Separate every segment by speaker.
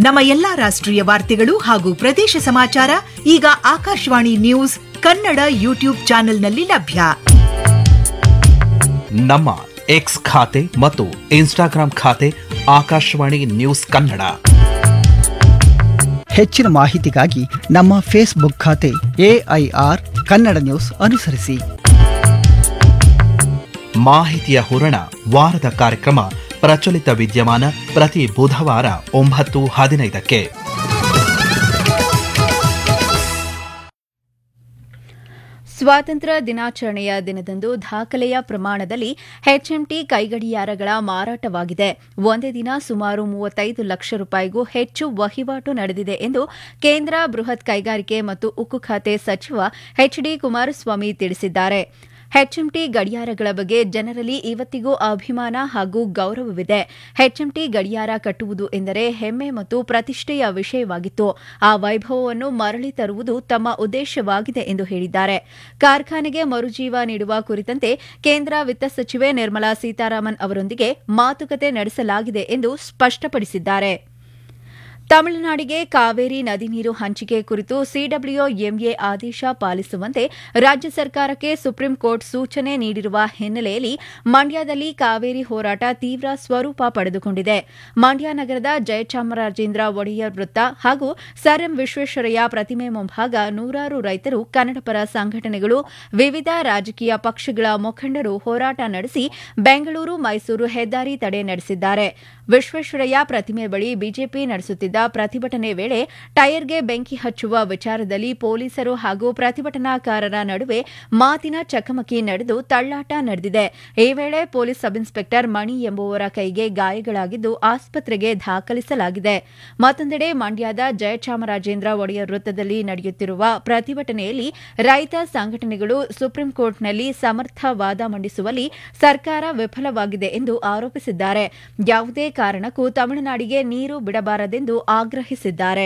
Speaker 1: ನಮ್ಮ ಎಲ್ಲಾ ರಾಷ್ಟ್ರೀಯ ವಾರ್ತೆಗಳು ಹಾಗೂ ಪ್ರದೇಶ ಸಮಾಚಾರ ಈಗ ಆಕಾಶವಾಣಿ ನ್ಯೂಸ್ ಕನ್ನಡ ಯೂಟ್ಯೂಬ್ ಚಾನೆಲ್ನಲ್ಲಿ ಲಭ್ಯ
Speaker 2: ನಮ್ಮ ಎಕ್ಸ್ ಖಾತೆ ಮತ್ತು ಇನ್ಸ್ಟಾಗ್ರಾಂ ಖಾತೆ ಆಕಾಶವಾಣಿ ನ್ಯೂಸ್ ಕನ್ನಡ
Speaker 3: ಹೆಚ್ಚಿನ ಮಾಹಿತಿಗಾಗಿ ನಮ್ಮ ಫೇಸ್ಬುಕ್ ಖಾತೆ ಎಐಆರ್ ಕನ್ನಡ ನ್ಯೂಸ್ ಅನುಸರಿಸಿ
Speaker 2: ಮಾಹಿತಿಯ ಹೂರಣ ವಾರದ ಕಾರ್ಯಕ್ರಮ ಪ್ರಚಲಿತ ವಿದ್ಯಮಾನ ಪ್ರತಿ ಬುಧವಾರ ಒಂಬತ್ತು ಹದಿನೈದಕ್ಕೆ
Speaker 4: ಸ್ವಾತಂತ್ರ್ಯ ದಿನಾಚರಣೆಯ ದಿನದಂದು ದಾಖಲೆಯ ಪ್ರಮಾಣದಲ್ಲಿ ಎಚ್ಎಂಟಿ ಕೈಗಡಿಯಾರಗಳ ಮಾರಾಟವಾಗಿದೆ ಒಂದೇ ದಿನ ಸುಮಾರು ಮೂವತ್ತೈದು ಲಕ್ಷ ರೂಪಾಯಿಗೂ ಹೆಚ್ಚು ವಹಿವಾಟು ನಡೆದಿದೆ ಎಂದು ಕೇಂದ್ರ ಬೃಹತ್ ಕೈಗಾರಿಕೆ ಮತ್ತು ಉಕ್ಕು ಖಾತೆ ಸಚಿವ ಎಚ್ಡಿ ಕುಮಾರಸ್ವಾಮಿ ತಿಳಿಸಿದ್ದಾರೆ ಹೆಚ್ಎಂಟಿ ಗಡಿಯಾರಗಳ ಬಗ್ಗೆ ಜನರಲ್ಲಿ ಇವತ್ತಿಗೂ ಅಭಿಮಾನ ಹಾಗೂ ಗೌರವವಿದೆ ಹೆಚ್ಎಂಟಿ ಗಡಿಯಾರ ಕಟ್ಟುವುದು ಎಂದರೆ ಹೆಮ್ಮೆ ಮತ್ತು ಪ್ರತಿಷ್ಠೆಯ ವಿಷಯವಾಗಿತ್ತು ಆ ವೈಭವವನ್ನು ಮರಳಿ ತರುವುದು ತಮ್ಮ ಉದ್ದೇಶವಾಗಿದೆ ಎಂದು ಹೇಳಿದ್ದಾರೆ ಕಾರ್ಖಾನೆಗೆ ಮರುಜೀವ ನೀಡುವ ಕುರಿತಂತೆ ಕೇಂದ್ರ ವಿತ್ತ ಸಚಿವೆ ನಿರ್ಮಲಾ ಸೀತಾರಾಮನ್ ಅವರೊಂದಿಗೆ ಮಾತುಕತೆ ನಡೆಸಲಾಗಿದೆ ಎಂದು ಸ್ಪಷ್ಟಪಡಿಸಿದ್ದಾರೆ ತಮಿಳುನಾಡಿಗೆ ಕಾವೇರಿ ನದಿ ನೀರು ಹಂಚಿಕೆ ಕುರಿತು ಸಿಡಬ್ಲ್ಯೂಎಂಎ ಆದೇಶ ಪಾಲಿಸುವಂತೆ ರಾಜ್ಯ ಸರ್ಕಾರಕ್ಕೆ ಸುಪ್ರೀಂ ಕೋರ್ಟ್ ಸೂಚನೆ ನೀಡಿರುವ ಹಿನ್ನೆಲೆಯಲ್ಲಿ ಮಂಡ್ಯದಲ್ಲಿ ಕಾವೇರಿ ಹೋರಾಟ ತೀವ್ರ ಸ್ವರೂಪ ಪಡೆದುಕೊಂಡಿದೆ ಮಂಡ್ಯ ನಗರದ ಜಯಚಾಮರಾಜೇಂದ್ರ ಒಡೆಯರ್ ವೃತ್ತ ಹಾಗೂ ಸರ್ ಎಂ ವಿಶ್ವೇಶ್ವರಯ್ಯ ಪ್ರತಿಮೆ ಮುಂಭಾಗ ನೂರಾರು ರೈತರು ಕನ್ನಡಪರ ಸಂಘಟನೆಗಳು ವಿವಿಧ ರಾಜಕೀಯ ಪಕ್ಷಗಳ ಮುಖಂಡರು ಹೋರಾಟ ನಡೆಸಿ ಬೆಂಗಳೂರು ಮೈಸೂರು ಹೆದ್ದಾರಿ ತಡೆ ನಡೆಸಿದ್ದಾರೆ ವಿಶ್ವೇಶ್ವರಯ್ಯ ಪ್ರತಿಮೆ ಬಳಿ ಬಿಜೆಪಿ ನಡೆಸುತ್ತಿದ್ದ ಪ್ರತಿಭಟನೆ ವೇಳೆ ಟೈರ್ಗೆ ಬೆಂಕಿ ಹಚ್ಚುವ ವಿಚಾರದಲ್ಲಿ ಪೊಲೀಸರು ಹಾಗೂ ಪ್ರತಿಭಟನಾಕಾರರ ನಡುವೆ ಮಾತಿನ ಚಕಮಕಿ ನಡೆದು ತಳ್ಳಾಟ ನಡೆದಿದೆ ಈ ವೇಳೆ ಪೊಲೀಸ್ ಸಬ್ಇನ್ಸ್ಪೆಕ್ಟರ್ ಮಣಿ ಎಂಬುವರ ಕೈಗೆ ಗಾಯಗಳಾಗಿದ್ದು ಆಸ್ಪತ್ರೆಗೆ ದಾಖಲಿಸಲಾಗಿದೆ ಮತ್ತೊಂದೆಡೆ ಮಂಡ್ಯದ ಜಯಚಾಮರಾಜೇಂದ್ರ ಒಡೆಯರ್ ವೃತ್ತದಲ್ಲಿ ನಡೆಯುತ್ತಿರುವ ಪ್ರತಿಭಟನೆಯಲ್ಲಿ ರೈತ ಸಂಘಟನೆಗಳು ಸುಪ್ರೀಂ ಕೋರ್ಟ್ನಲ್ಲಿ ಸಮರ್ಥ ವಾದ ಮಂಡಿಸುವಲ್ಲಿ ಸರ್ಕಾರ ವಿಫಲವಾಗಿದೆ ಎಂದು ಆರೋಪಿಸಿದ್ದಾರೆ ಯಾವುದೇ ಕಾರಣಕ್ಕೂ ತಮಿಳುನಾಡಿಗೆ ನೀರು ಬಿಡಬಾರದೆಂದು ಆಗ್ರಹಿಸಿದ್ದಾರೆ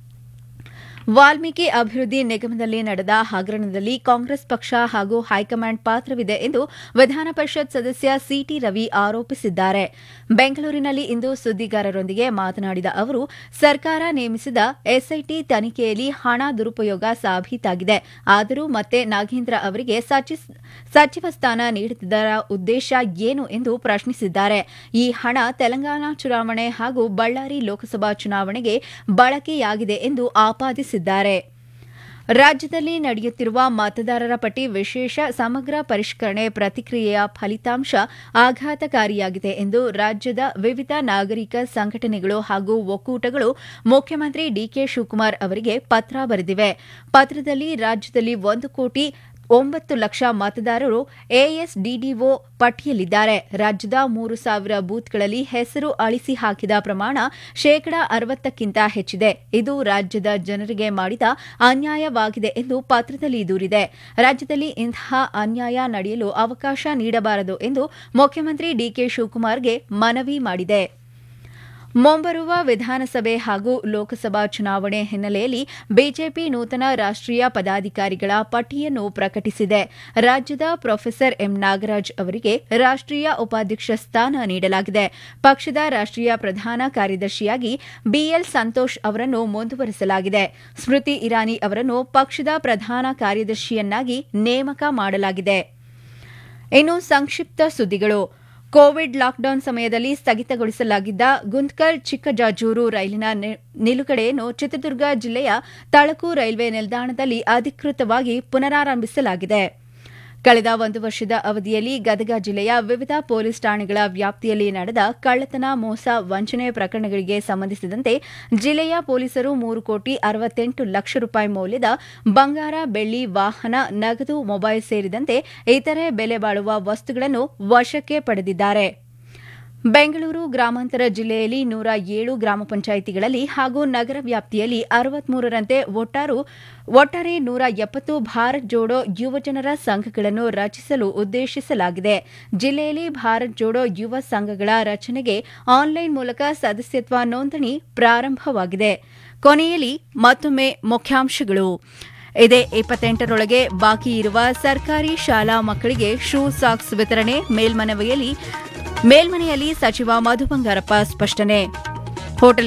Speaker 4: ವಾಲ್ಮೀಕಿ ಅಭಿವೃದ್ಧಿ ನಿಗಮದಲ್ಲಿ ನಡೆದ ಹಗರಣದಲ್ಲಿ ಕಾಂಗ್ರೆಸ್ ಪಕ್ಷ ಹಾಗೂ ಹೈಕಮಾಂಡ್ ಪಾತ್ರವಿದೆ ಎಂದು ವಿಧಾನ ಪರಿಷತ್ ಸದಸ್ಯ ಸಿಟಿ ರವಿ ಆರೋಪಿಸಿದ್ದಾರೆ ಬೆಂಗಳೂರಿನಲ್ಲಿ ಇಂದು ಸುದ್ದಿಗಾರರೊಂದಿಗೆ ಮಾತನಾಡಿದ ಅವರು ಸರ್ಕಾರ ನೇಮಿಸಿದ ಎಸ್ಐಟಿ ತನಿಖೆಯಲ್ಲಿ ಹಣ ದುರುಪಯೋಗ ಸಾಬೀತಾಗಿದೆ ಆದರೂ ಮತ್ತೆ ನಾಗೇಂದ್ರ ಅವರಿಗೆ ಸಚಿವ ಸ್ಥಾನ ನೀಡುತ್ತಿದ್ದರ ಉದ್ದೇಶ ಏನು ಎಂದು ಪ್ರಶ್ನಿಸಿದ್ದಾರೆ ಈ ಹಣ ತೆಲಂಗಾಣ ಚುನಾವಣೆ ಹಾಗೂ ಬಳ್ಳಾರಿ ಲೋಕಸಭಾ ಚುನಾವಣೆಗೆ ಬಳಕೆಯಾಗಿದೆ ಎಂದು ಆಪಾದಿಸಿದ್ದಾರೆ ರಾಜ್ಯದಲ್ಲಿ ನಡೆಯುತ್ತಿರುವ ಮತದಾರರ ಪಟ್ಟಿ ವಿಶೇಷ ಸಮಗ್ರ ಪರಿಷ್ಕರಣೆ ಪ್ರತಿಕ್ರಿಯೆಯ ಫಲಿತಾಂಶ ಆಘಾತಕಾರಿಯಾಗಿದೆ ಎಂದು ರಾಜ್ಯದ ವಿವಿಧ ನಾಗರಿಕ ಸಂಘಟನೆಗಳು ಹಾಗೂ ಒಕ್ಕೂಟಗಳು ಮುಖ್ಯಮಂತ್ರಿ ಡಿಕೆ ಶಿವಕುಮಾರ್ ಅವರಿಗೆ ಪತ್ರ ಬರೆದಿವೆ ಪತ್ರದಲ್ಲಿ ರಾಜ್ಯದಲ್ಲಿ ಒಂದು ಕೋಟಿ ಒಂಬತ್ತು ಲಕ್ಷ ಮತದಾರರು ಎಎಸ್ಡಿಡಿಒ ಪಟ್ಟಿಯಲ್ಲಿದ್ದಾರೆ ರಾಜ್ಯದ ಮೂರು ಸಾವಿರ ಬೂತ್ಗಳಲ್ಲಿ ಹೆಸರು ಅಳಿಸಿ ಹಾಕಿದ ಪ್ರಮಾಣ ಶೇಕಡಾ ಅರವತ್ತಕ್ಕಿಂತ ಹೆಚ್ಚಿದೆ ಇದು ರಾಜ್ಯದ ಜನರಿಗೆ ಮಾಡಿದ ಅನ್ಯಾಯವಾಗಿದೆ ಎಂದು ಪತ್ರದಲ್ಲಿ ದೂರಿದೆ ರಾಜ್ಯದಲ್ಲಿ ಇಂತಹ ಅನ್ಯಾಯ ನಡೆಯಲು ಅವಕಾಶ ನೀಡಬಾರದು ಎಂದು ಮುಖ್ಯಮಂತ್ರಿ ಡಿಕೆ ಶಿವಕುಮಾರ್ಗೆ ಮನವಿ ಮಾಡಿದೆ ಮುಂಬರುವ ವಿಧಾನಸಭೆ ಹಾಗೂ ಲೋಕಸಭಾ ಚುನಾವಣೆ ಹಿನ್ನೆಲೆಯಲ್ಲಿ ಬಿಜೆಪಿ ನೂತನ ರಾಷ್ಟ್ರೀಯ ಪದಾಧಿಕಾರಿಗಳ ಪಟ್ಟಿಯನ್ನು ಪ್ರಕಟಿಸಿದೆ ರಾಜ್ಯದ ಪ್ರೊಫೆಸರ್ ಎಂ ನಾಗರಾಜ್ ಅವರಿಗೆ ರಾಷ್ಟ್ರೀಯ ಉಪಾಧ್ಯಕ್ಷ ಸ್ಥಾನ ನೀಡಲಾಗಿದೆ ಪಕ್ಷದ ರಾಷ್ಟ್ರೀಯ ಪ್ರಧಾನ ಕಾರ್ಯದರ್ಶಿಯಾಗಿ ಬಿಎಲ್ ಸಂತೋಷ್ ಅವರನ್ನು ಮುಂದುವರೆಸಲಾಗಿದೆ ಸ್ಮೃತಿ ಇರಾನಿ ಅವರನ್ನು ಪಕ್ಷದ ಪ್ರಧಾನ ಕಾರ್ಯದರ್ಶಿಯನ್ನಾಗಿ ನೇಮಕ ಮಾಡಲಾಗಿದೆ ಇನ್ನು ಸಂಕ್ಷಿಪ್ತ ಸುದ್ದಿಗಳು ಕೋವಿಡ್ ಲಾಕ್ಡೌನ್ ಸಮಯದಲ್ಲಿ ಸ್ಥಗಿತಗೊಳಿಸಲಾಗಿದ್ದ ಗುಂತ್ಕಲ್ ಚಿಕ್ಕಜಾಜೂರು ರೈಲಿನ ನಿಲುಗಡೆಯನ್ನು ಚಿತ್ರದುರ್ಗ ಜಿಲ್ಲೆಯ ತಳಕು ರೈಲ್ವೆ ನಿಲ್ದಾಣದಲ್ಲಿ ಅಧಿಕೃತವಾಗಿ ಪುನರಾರಂಭಿಸಲಾಗಿದೆ ಕಳೆದ ಒಂದು ವರ್ಷದ ಅವಧಿಯಲ್ಲಿ ಗದಗ ಜಿಲ್ಲೆಯ ವಿವಿಧ ಪೊಲೀಸ್ ಠಾಣೆಗಳ ವ್ಯಾಪ್ತಿಯಲ್ಲಿ ನಡೆದ ಕಳ್ಳತನ ಮೋಸ ವಂಚನೆ ಪ್ರಕರಣಗಳಿಗೆ ಸಂಬಂಧಿಸಿದಂತೆ ಜಿಲ್ಲೆಯ ಪೊಲೀಸರು ಮೂರು ಕೋಟಿ ಅರವತ್ತೆಂಟು ಲಕ್ಷ ರೂಪಾಯಿ ಮೌಲ್ಯದ ಬಂಗಾರ ಬೆಳ್ಳಿ ವಾಹನ ನಗದು ಮೊಬೈಲ್ ಸೇರಿದಂತೆ ಇತರೆ ಬೆಲೆ ಬಾಳುವ ವಸ್ತುಗಳನ್ನು ವಶಕ್ಕೆ ಪಡೆದಿದ್ದಾರೆ ಬೆಂಗಳೂರು ಗ್ರಾಮಾಂತರ ಜಿಲ್ಲೆಯಲ್ಲಿ ನೂರ ಏಳು ಗ್ರಾಮ ಪಂಚಾಯಿತಿಗಳಲ್ಲಿ ಹಾಗೂ ನಗರ ವ್ಯಾಪ್ತಿಯಲ್ಲಿ ಅರವತ್ಮೂರರಂತೆ ಒಟ್ಟಾರು ಒಟ್ಟಾರೆ ನೂರ ಎಪ್ಪತ್ತು ಭಾರತ್ ಜೋಡೋ ಯುವಜನರ ಸಂಘಗಳನ್ನು ರಚಿಸಲು ಉದ್ದೇಶಿಸಲಾಗಿದೆ ಜಿಲ್ಲೆಯಲ್ಲಿ ಭಾರತ್ ಜೋಡೋ ಯುವ ಸಂಘಗಳ ರಚನೆಗೆ ಆನ್ಲೈನ್ ಮೂಲಕ ಸದಸ್ಯತ್ವ ನೋಂದಣಿ ಪ್ರಾರಂಭವಾಗಿದೆ ಕೊನೆಯಲ್ಲಿ ಮತ್ತೊಮ್ಮೆ ಮುಖ್ಯಾಂಶಗಳು ಇದೇ ಇಪ್ಪತ್ತೆಂಟರೊಳಗೆ ಬಾಕಿ ಇರುವ ಸರ್ಕಾರಿ ಶಾಲಾ ಮಕ್ಕಳಿಗೆ ಶೂ ಸಾಕ್ಸ್ ವಿತರಣೆ ಮೇಲ್ಮನವಿಯಲ್ಲಿ ಮೇಲ್ಮನೆಯಲ್ಲಿ ಸಚಿವ ಮಧು ಬಂಗಾರಪ್ಪ ಸ್ಪಷ್ಟನೆ ಹೋಟೆಲ್